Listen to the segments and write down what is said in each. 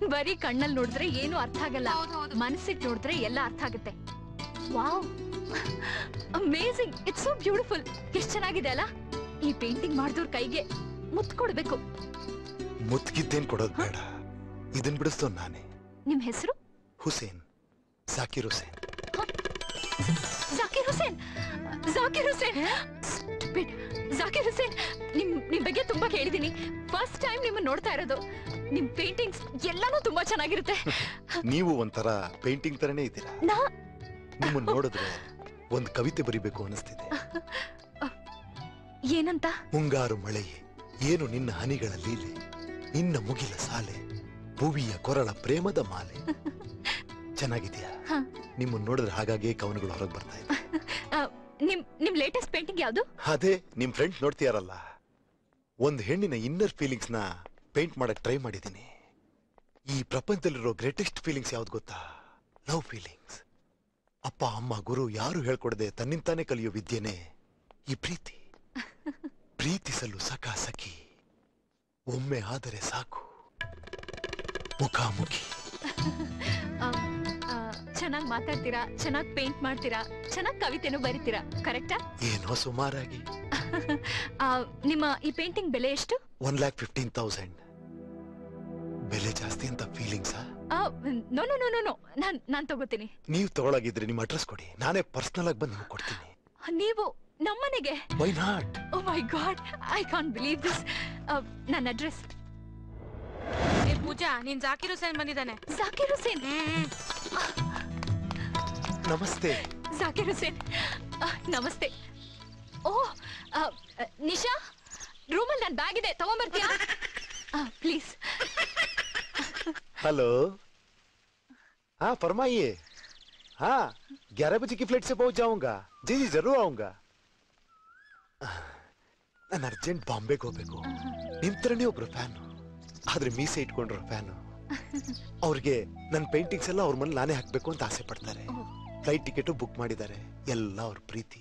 ಬರೀ ಕಣ್ಣಲ್ಲಿ ನೋಡಿದ್ರೆ ಏನು ಅರ್ಥ ಆಗಲ್ಲ ಹೌದು ಹೌದು ಮನಸ್ಸಿಟ್ಟು ನೋಡಿದ್ರೆ ಎಲ್ಲ ಅರ್ಥ ಆಗುತ್ತೆ wow amazing it's so beautiful ಎಷ್ಟ್ ಚೆನ್ನಾಗಿದೆ ಅಲ್ಲ ಈ ಪೇಂಟಿಂಗ್ ಮಾಡಿದವ್ರ ಕೈಗೆ ಮುತ್ ಕೊಡ್ಬೇಕು ಮುತ್ಗಿದ್ದೇನ್ ಕೊಡೋದ್ ಬೇಡ ಇದನ್ ಬಿಡಿಸ್ತೋ ನಾನೇ ನಿಮ್ ಹೆಸರು ಹುಸೇನ್ ಜಾಕಿರ್ ಹುಸೇನ್ ಜಾಕಿರ್ ಹುಸೇನ್ ಜಾಕಿರ್ ಹುಸೇನ್ Stupid. ಜಾಕಿರ್ ಹುಸೇನ್ ನಿಮ್ ನಿಮ್ ಬಗ್ಗೆ ತುಂಬಾ ಕೇಳಿದೀನಿ ಫಸ್ಟ್ ಟೈಮ್ ನಿಮ್ಮನ್ನ ನೋಡ್ತಾ ಇರೋದು ನಿಮ್ ಪೇಂಟಿಂಗ್ಸ್ ಎಲ್ಲಾನು ತುಂಬಾ ಚೆನ್ನಾಗಿರುತ್ತೆ ನೀವು ಒಂಥರ ಪೇಂಟಿಂಗ್ ತರನೇ ಇದ್ದೀರಾ ನಾ ನಿಮ್ಮನ್ನ ನೋಡಿದ್ರೆ ಒಂದ್ ಕವಿತೆ ಬರಿಬೇಕು ಅನಿಸ್ತಿದೆ ಏನಂತ ಮುಂಗಾರು ಮಳೆಯೇ ಏನು ನಿನ್ನ ಹನಿಗಳ ಲೀಲೆ ನಿನ್ನ ಮುಗಿಲ ಸಾಲೆ ಭುವಿಯ ಕೊರಳ ಪ್ರೇಮದ ಮಾಲೆ ಚೆನ್ನಾಗಿದ್ಯಾ ಹ. ನಿಮ್ಮನ್ನ ನೋಡಿದ್ರೆ ಹಾಗಾಗಿ ಕವನಗಳು ಹೊರಗೆ ಬರ್ತಾ ಇದೆ ಆ, ನಿಮ್ ನಿಮ್ ಲೇಟೆಸ್ಟ್ ಪೇಂಟಿಂಗ್ ಯಾವ್ದು ಅದೇ ನಿಮ್ ಫ್ರೆಂಡ್ ನೋಡ್ತೀಯಾರಲ್ಲ ಒಂದ್ ಹೆಣ್ಣಿನ ಇನ್ನರ್ ಫೀಲಿಂಗ್ಸ್ ನ ಪೇಂಟ್ ಮಾಡಕ್ ಟ್ರೈ ಮಾಡಿದ್ದೀನಿ ಈ ಪ್ರಪಂಚದಲ್ಲಿರೋ ಗ್ರೇಟೆಸ್ಟ್ ಫೀಲಿಂಗ್ಸ್ ಯಾವ್ದು ಗೊತ್ತಾ ಲವ್ ಫೀಲಿಂಗ್ಸ್ ಅಪ್ಪ ಅಮ್ಮ ಗುರು ಯಾರು ಹೇಳ್ಕೊಡದೆ ತನ್ನಿಂತಾನೆ ಕಲಿಯೋ ವಿದ್ಯೆನೆ ಈ ಪ್ರೀತಿ ಪ್ರೀತಿಸಲು ಸಖ ಸಖಿ ಒಮ್ಮೆ ಆದರೆ ಸಾಕು ಮುಖಾಮುಖಿ ಚೆನ್ನಾಗಿ ಮಾತಾಡ್ತೀರಾ ಚೆನ್ನಾಗಿ ಪೇಂಟ್ ಮಾಡ್ತೀರಾ ಚೆನ್ನಾಗಿ ಕವಿತೆನೂ ಬರಿತೀರಾ ಕರೆಕ್ಟಾ ಏನೋ ಸುಮಾರಾಗಿ ನಿಮ್ಮ ಈ ಪೇಂಟಿಂಗ್ ಬೆಲೆ ಎಷ್ಟು ಒನ್ ಲ್ಯಾಕ್ ಫಿಫ್ಟೀನ್ ತೌಸಂಡ್ ಬೆಲೆ ಜಾಸ್ತಿ ಅಂತ ಫೀಲಿಂಗ್ಸಾ no no no no no ನಾನ್ ನಾನ್ ತಗೋತೀನಿ ನೀವು ತಗೊಳಗಿದ್ರೆ ನಿಮ್ಮ ಅಡ್ರೆಸ್ ಕೊಡಿ ನಾನೇ ಪರ್ಸನಲ್ ಆಗಿ ಬಂದು ನಿಮ್ಗೆ ಕೊಡ್ತೀನಿ ನೀವು ನಮ್ಮನೆಗೆ why not oh my god I can't believe this ನನ್ನ ಅಡ್ರೆಸ್ ಏ ಪೂಜಾ ನೀನ್ ಜಾಕಿರ್ ಹುಸೇನ್ ಬಂದಿದ್ದಾನೆ ಜಾಕಿರ್ ಹುಸೇನ್ ಹ್ಮ್ ನಮಸ್ತೆ ಜಾಕಿರ್ ಹುಸೇನ್ ಆ, ನಮಸ್ತೆ ಓ ಆ, ಆ, ನಿಶಾ ರೂಮಲ್ಲಿ ನನ್ನ ಬ್ಯಾಗ್ ಇದೆ ತಗೊಂಬರ್ತೀಯಾ ಪ್ಲೀಸ್ हेलो हाँ फरमाइए हाँ ग्यारह बजे की फ्लाइट से पहुंच जाऊंगा जी जी जरूर आऊंगा ನಾನು ಅರ್ಜೆಂಟ್ ಬಾಂಬೆಗೆ ಹೋಗ್ಬೇಕು ನಿಮ್ ತರನೇ ಒಬ್ರು ಫ್ಯಾನು ಆದ್ರೆ ಮೀಸೆ ಇಟ್ಕೊಂಡ್ರು ಫ್ಯಾನು ಅವ್ರಿಗೆ ನನ್ನ ಪೇಂಟಿಂಗ್ಸ್ ಎಲ್ಲ ಅವ್ರ ಮನೇಲಿ ನಾನೇ ಹಾಕ್ಬೇಕು ಅಂತ ಆಸೆ ಪಡ್ತಾರೆ ಓ. ಫ್ಲೈಟ್ ಟಿಕೆಟ್ ಬುಕ್ ಮಾಡಿದ್ದಾರೆ ಎಲ್ಲ ಅವ್ರ ಪ್ರೀತಿ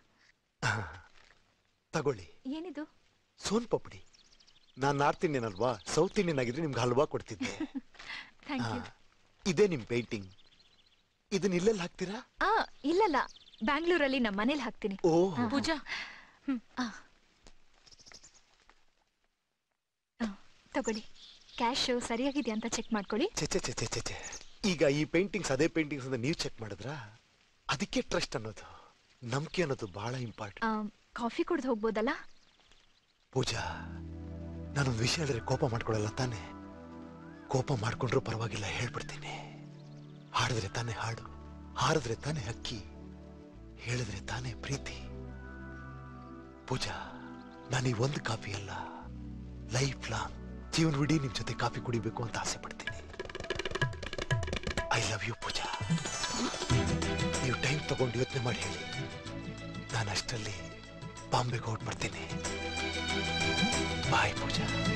ತಗೊಳ್ಳಿ ಏನಿದು ಸೋನ್ ಪಪಡಿ ನಾನ್ ನಾರ್ತ್ ಇಂಡಿಯನ್ ಅಲ್ವಾ ಸೌತ್ ಇಂಡಿಯನ್ ಆಗಿದ್ರೆ ನಿಮ್ಗೆ ಹಲ್ವಾ ಕೊಡ್ತಿದ್ದೆ ಥ್ಯಾಂಕ್ ಹಾ. ಯು ಇದೇ ನಿಮ್ ಪೇಂಟಿಂಗ್ ಇದನ್ನ ಇಲ್ಲೆಲ್ಲ ಹಾಕ್ತೀರಾ ಆ ಇಲ್ಲಲ್ಲ ಬ್ಯಾಂಗ್ಳೂರಲ್ಲಿ ನಮ್ಮ ಮನೇಲಿ ಹಾಕ್ತೀನಿ ಓ ಹಾ. ಪೂಜಾ ಆ. ಆ, ತಗೊಳ್ಳಿ ಕ್ಯಾಶ್ ಸರಿಯಾಗಿದೆಯಾ ಅಂತ ಚೆಕ್ ಮಾಡ್ಕೊಳ್ಳಿ ಛೆ ಛೆ ಛೆ ಛೆ ಛೆ ಛೆ. ಈಗ ಈ ಪೇಂಟಿಂಗ್ಸ್ ಅದೇ ಪೇಂಟಿಂಗ್ಸ್ ಅಂತ ನೀವು ಚೆಕ್ ಮಾಡಿದ್ರಾ ಅದಕ್ಕೆ ಟ್ರಸ್ಟ್ ಅನ್ನೋದು ನಂಬಿಕೆ ಅನ್ನೋದು ಬಹಳ ಇಂಪಾರ್ಟೆಂಟ್ ಆ, ಕಾಫಿ ಕುಡ್ದು ಹೋಗ್ಬೋದಲ್ಲ ಪೂಜಾ ನಾನೊಂದು ವಿಷಯ ಹೇಳಿದ್ರೆ ಕೋಪ ಮಾಡ್ಕೊಳ್ಳಲ್ಲ ತಾನೆ ಕೋಪ ಮಾಡ್ಕೊಂಡ್ರೂ ಪರವಾಗಿಲ್ಲ ಹೇಳ್ಬಿಡ್ತೀನಿ ಹಾಡಿದ್ರೆ ತಾನೇ ಹಾಡು ಹಾರಿದ್ರೆ ತಾನೇ ಹಕ್ಕಿ ಹೇಳಿದ್ರೆ ತಾನೇ ಪ್ರೀತಿ ಪೂಜಾ ನಾನು ಈ ಒಂದು ಕಾಫಿ ಅಲ್ಲ ಲೈಫ್ ಲಾಂಗ್ ಜೀವನವಿಡೀ ನಿಮ್ ಜೊತೆ ಕಾಫಿ ಕುಡಿಬೇಕು ಅಂತ ಆಸೆ ಪಡ್ತೀನಿ ಐ ಲವ್ ಯು ಪೂಜಾ ನೀವು ಟೈಮ್ ತಗೊಂಡು ಯೋಚನೆ ಮಾಡಿ ಹೇಳಿ ನಾನು ಅಷ್ಟರಲ್ಲಿ ಬಾಂಬೆಗೆ ಹೊರಟ್ಬಿಡ್ತೀನಿ ಬಾಯ್ ಪೂಜಾ